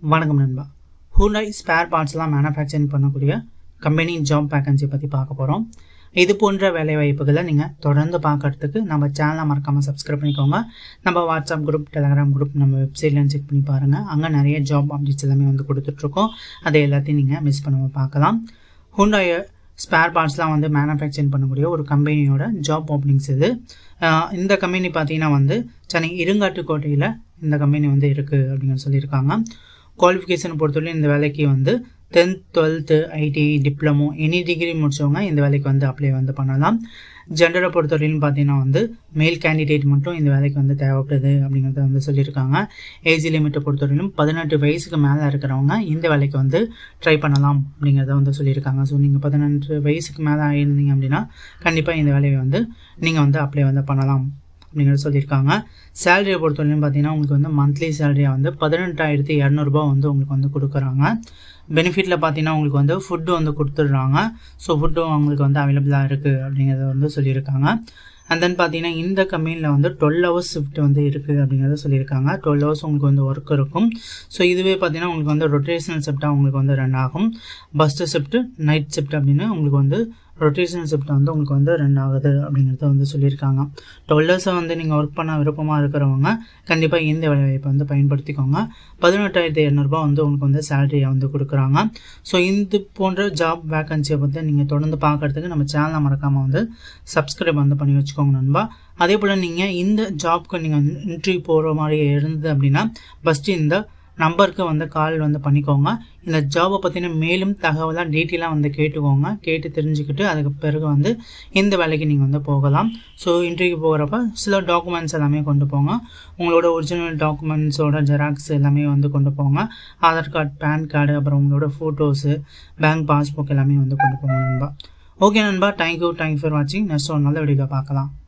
வணக்கம் நண்பா Hyundai spare பார்ட்ஸ்லாம் மேனுஃபேக்சரிங் பண்ணக்கூடிய கம்பெனி ஜாப் வேகன்சி பற்றி பார்க்க போகிறோம் இது போன்ற வேலை வாய்ப்புகளை நீங்கள் தொடர்ந்து பார்க்கறதுக்கு நம்ம சேனலை மறக்காமல் சப்ஸ்கிரைப் பண்ணிக்கோங்க நம்ம வாட்ஸ்அப் குரூப் டெலகிராம் குரூப் நம்ம வெப்சைட்லாம் செக் பண்ணி பாருங்கள் அங்கே நிறைய ஜாப் அப்டேட்ஸ் எல்லாமே வந்து கொடுத்துட்ருக்கோம் அதை எல்லாத்தையும் நீங்கள் மிஸ் பண்ணாமல் பார்க்கலாம் ஹூண்டாய் ஸ்பேர் பார்ட்ஸ்லாம் வந்து மேனுஃபேக்சரிங் பண்ணக்கூடிய ஒரு கம்பெனியோட ஜாப் ஓப்பனிங்ஸ் இது ஆஹ் இந்த கம்பெனி பார்த்தீங்கன்னா வந்து சென்னை இருங்காட்டுக்கோட்டையில் இந்த கம்பெனி வந்து இருக்குது அப்படின்னு சொல்லியிருக்காங்க குவாலிஃபிகேஷன் பொறுத்தவரையும் இந்த வேலைக்கு வந்து tenth twelfth ITI diploma any degree முடிச்சவங்க இந்த வேலைக்கு வந்து அப்ளை வந்து பண்ணலாம் ஜெண்டரை பொறுத்தவரையிலும் பார்த்தீங்கன்னா வந்து மேல் கேண்டிடேட் மட்டும் இந்த வேலைக்கு வந்து தேவைப்படுது அப்படிங்கிறத வந்து சொல்லியிருக்காங்க ஏஜ் லிமிட்டை பொறுத்தவரையிலும் பதினெட்டு வயசுக்கு மேலே இருக்கிறவங்க இந்த வேலைக்கு வந்து ட்ரை பண்ணலாம் அப்படிங்கிறத வந்து சொல்லியிருக்காங்க ஸோ நீங்கள் பதினெட்டு வயசுக்கு மேலே ஆயிருந்தீங்க அப்படின்னா கண்டிப்பாக இந்த வேலையை வந்து நீங்கள் வந்து அப்ளை வந்து பண்ணலாம் அப்படிங்கிறத சொல்லியிருக்காங்க சேலரியை பொறுத்தவரையும் பார்த்தீங்கன்னா உங்களுக்கு வந்து மந்த்லி சேலரியாக வந்து பதினெட்டாயிரத்தி இரநூறுபா வந்து உங்களுக்கு வந்து கொடுக்குறாங்க பெனிஃபிட்டில் பார்த்தீங்கன்னா உங்களுக்கு வந்து ஃபுட்டு வந்து கொடுத்துட்றாங்க ஸோ ஃபுட்டும் அவங்களுக்கு வந்து அவைலபிளாக இருக்குது அப்படிங்கிறத வந்து சொல்லியிருக்காங்க அண்ட் தென் பார்த்தீங்கன்னா இந்த கம்பெனியில் வந்து டுவெல் ஹவர்ஸ் ஷிஃப்ட் வந்து இருக்குது அப்படிங்கிறத சொல்லியிருக்காங்க டுவெல் ஹவர்ஸ் உங்களுக்கு வந்து ஒர்க் இருக்கும் ஸோ இதுவே பார்த்தீங்கன்னா உங்களுக்கு வந்து ரொட்டேஷனல் ஷிஃப்ட்டாக உங்களுக்கு வந்து ரன் ஆகும் பஸ்ட்டு ஷிஃப்ட்டு நைட் ஷிஃப்ட் அப்படின்னு உங்களுக்கு வந்து ரொட்டேஷனல் ஷிஃப்ட் வந்து உங்களுக்கு வந்து ரன் ஆகுது அப்படிங்கிறத வந்து சொல்லியிருக்காங்க டுவெல் ஹவர்ஸை வந்து நீங்கள் ஒர்க் பண்ண விருப்பமாக இருக்கிறவங்க கண்டிப்பாக இந்த வேலைவாய்ப்பை வந்து பயன்படுத்திக்கோங்க பதினெட்டாயிரத்தி இரநூறுபா வந்து உங்களுக்கு வந்து சேலரியை வந்து கொடுக்குறாங்க ஸோ இந்த போன்ற ஜாப் வேக்கன்சியை பற்றி நீங்கள் தொடர்ந்து பார்க்குறதுக்கு நம்ம சேனலை மறக்காமல் வந்து சப்ஸ்கிரைப் வந்து பண்ணி வச்சுக்கோங்க நண்பா அதே போல் நீங்கள் இந்த ஜாப்க்கு நீங்கள் இன்டர்வியூ போகிற மாதிரி இருந்தது அப்படின்னா ஃபஸ்ட்டு இந்த நம்பருக்கு வந்து கால் வந்து பண்ணிக்கோங்க இந்த ஜாபை பற்றின மேலும் தகவலாக டீட்டெயிலாக வந்து கேட்டுக்கோங்க கேட்டு தெரிஞ்சுக்கிட்டு அதுக்கு பிறகு வந்து இந்த வேலைக்கு நீங்கள் வந்து போகலாம் ஸோ இன்டர்வியூ போகிறப்ப சில டாக்குமெண்ட்ஸ் எல்லாமே கொண்டு போங்க உங்களோட ஒரிஜினல் டாக்குமெண்ட்ஸோட ஜெராக்ஸ் எல்லாமே வந்து கொண்டு போங்க ஆதார் கார்டு பேன் கார்டு அப்புறம் உங்களோட ஃபோட்டோஸு பேங்க் பாஸ்புக் எல்லாமே வந்து கொண்டு போங்க நண்பா ஓகே நண்பா தேங்க்யூ தேங்க்யூ ஃபார் வாட்சிங் நெக்ஸ்ட் ஒரு நல்ல வீடியோ பார்க்கலாம்